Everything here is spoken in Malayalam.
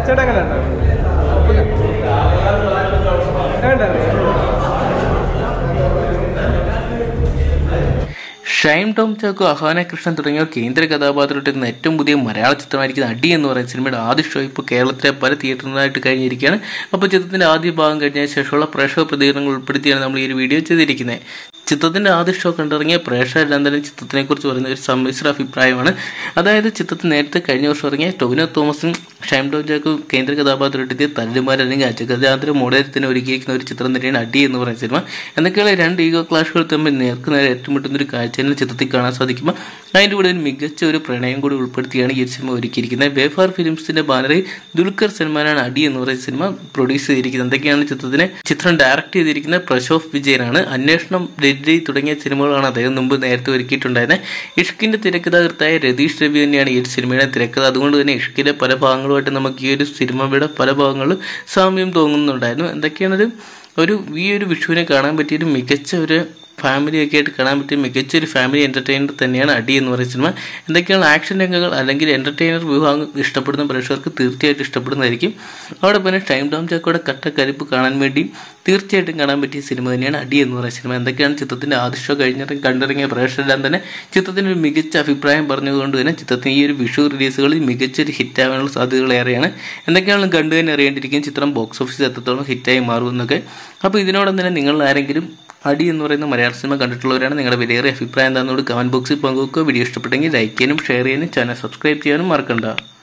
ചേട്ടാ എങ്ങനെ ഷൈം ടോം ചാക്കോ അഹാന കൃഷ്ണൻ തുടങ്ങിയ കേന്ദ്ര കഥാപാത്രത്തിരുന്ന ഏറ്റവും പുതിയ മലയാള ചിത്രമായിരിക്കുന്ന അടി എന്ന് പറയുന്ന സിനിമയുടെ ആദ്യ ഷോ ഇപ്പോൾ കേരളത്തിലെ പല തിയേറ്ററിലായിട്ട് കഴിഞ്ഞിരിക്കുകയാണ് അപ്പോൾ ചിത്രത്തിന്റെ ആദ്യ ഭാഗം കഴിഞ്ഞ ശേഷമുള്ള പ്രേക്ഷക പ്രതികരണങ്ങൾ ഉൾപ്പെടുത്തിയാണ് നമ്മൾ ഈ ഒരു വീഡിയോ ചെയ്തിരിക്കുന്നത് ചിത്രത്തിന്റെ ആദ്യ ഷോ കണ്ടിറങ്ങിയ പ്രേക്ഷകരെല്ലാം തന്നെ ചിത്രത്തിനെ കുറിച്ച് പറയുന്ന ഒരു സമ്മിശ്ര അഭിപ്രായമാണ് അതായത് ചിത്രത്തിൽ നേരത്തെ കഴിഞ്ഞ വർഷം ഇറങ്ങിയ ടൊവിനോ തോമസും ഷൈം ടോം ചാക്കും കേന്ദ്ര കഥാപാത്രത്തിലെത്തിയ തല്ലുമാർ അല്ലെങ്കിൽ അജഗജാന്തര മോഡലത്തിന് ഒരുക്കിയിരിക്കുന്ന ഒരു ചിത്രം തന്നെയാണ് അടി എന്ന് പറയുന്ന സിനിമ എന്നൊക്കെയുള്ള രണ്ട് ഈഗോ ക്ലാഷുകൾ തമ്മിൽ നേർക്കുനേരെ ഏറ്റുമുട്ടുന്ന ഒരു കാഴ്ച ചിത്രത്തിൽ കാണാൻ സാധിക്കുമ്പോൾ അതിൻ്റെ കൂടെ ഒരു മികച്ച ഒരു പ്രണയം കൂടി ഉൾപ്പെടുത്തിയാണ് ഈ സിനിമ ഒരുക്കിയിരിക്കുന്നത് ബേഫാർ ഫിലിംസിന്റെ ബാനറിൽ ദുൽഖർ സൽമാനാണ് അടി എന്ന് പറയുന്ന സിനിമ പ്രൊഡ്യൂസ് ചെയ്തിരിക്കുന്നത് എന്തൊക്കെയാണ് ചിത്രത്തിന് ചിത്രം ഡയറക്ട് ചെയ്തിരിക്കുന്നത് പ്രശോഫ് വിജയനാണ് അന്വേഷണം ഡെഡ്ലി തുടങ്ങിയ സിനിമകളാണ് അദ്ദേഹം മുമ്പ് നേരത്തെ ഒരുക്കിയിട്ടുണ്ടായിരുന്നത് ഇഷ്കിന്റെ തിരക്കഥാകൃത്തായ രതീഷ് രവി തന്നെയാണ് ഈ ഒരു സിനിമയുടെ തിരക്കഥ അതുകൊണ്ട് തന്നെ ഇഷ്കിലെ പല ഭാഗങ്ങളുമായിട്ട് നമുക്ക് ഈ ഒരു സിനിമയുടെ പല ഭാഗങ്ങളിലും സാമ്യം തോന്നുന്നുണ്ടായിരുന്നു എന്തൊക്കെയാണ് ഒരു ഈ ഒരു വിഷുവിനെ കാണാൻ പറ്റിയൊരു മികച്ച ഒരു ഫാമിലി ഒക്കെ ആയിട്ട് കാണാൻ പറ്റിയ മികച്ചൊരു ഫാമിലി എൻ്റർടൈനർ തന്നെയാണ് അടി എന്ന് പറയുന്ന സിനിമ എന്തൊക്കെയാണ് ആക്ഷൻ രംഗങ്ങൾ അല്ലെങ്കിൽ എൻ്റർടൈനർ വിഭാഗം ഇഷ്ടപ്പെടുന്ന പ്രേക്ഷകർക്ക് തീർച്ചയായിട്ടും ഇഷ്ടപ്പെടുന്നതായിരിക്കും അവിടെ പിന്നെ ടൈം ഡോം ചാക്കോയുടെ കട്ടക്കരിപ്പ് കാണാൻ വേണ്ടി തീർച്ചയായിട്ടും കാണാൻ പറ്റിയ സിനിമ തന്നെയാണ് അടി എന്ന് പറയുന്ന സിനിമ എന്തൊക്കെയാണ് ചിത്രത്തിൻ്റെ ആദ്യ ഷോ കഴിഞ്ഞിറങ്ങി കണ്ടിറങ്ങിയ പ്രേക്ഷകരെല്ലാം തന്നെ ചിത്രത്തിന് ഒരു മികച്ച അഭിപ്രായം പറഞ്ഞതുകൊണ്ട് തന്നെ ചിത്രത്തിന് ഈ ഒരു വിഷു റിലീസുകളിൽ മികച്ചൊരു ഹിറ്റാവാനുള്ള സാധ്യതകൾ ഏറെയാണ് എന്തൊക്കെയാണ് കണ്ടു തന്നെ അറിയേണ്ടിയിരിക്കും ചിത്രം ബോക്സ് ഓഫീസിൽ എത്രത്തോളം ഹിറ്റായി മാറുമെന്നൊക്കെ അപ്പോൾ ഇതിനോടൊപ്പം തന്നെ നിങ്ങൾ ആരെങ്കിലും അടി എന്ന് പറയുന്ന മലയാള സിനിമ കണ്ടിട്ടുള്ളവരാണ് നിങ്ങളുടെ വിലയേറിയ അഭിപ്രായം എന്താണെന്നോട് കമൻറ്റ് ബോക്സിൽ പങ്കുവെക്കുക വീഡിയോ ഇഷ്ടപ്പെട്ടെങ്കിൽ ലൈക്ക് ചെയ്യാനും ഷെയർ ചെയ്യാനും ചാനൽ സബ്സ്ക്രൈബ് ചെയ്യാനും മറക്കണ്ട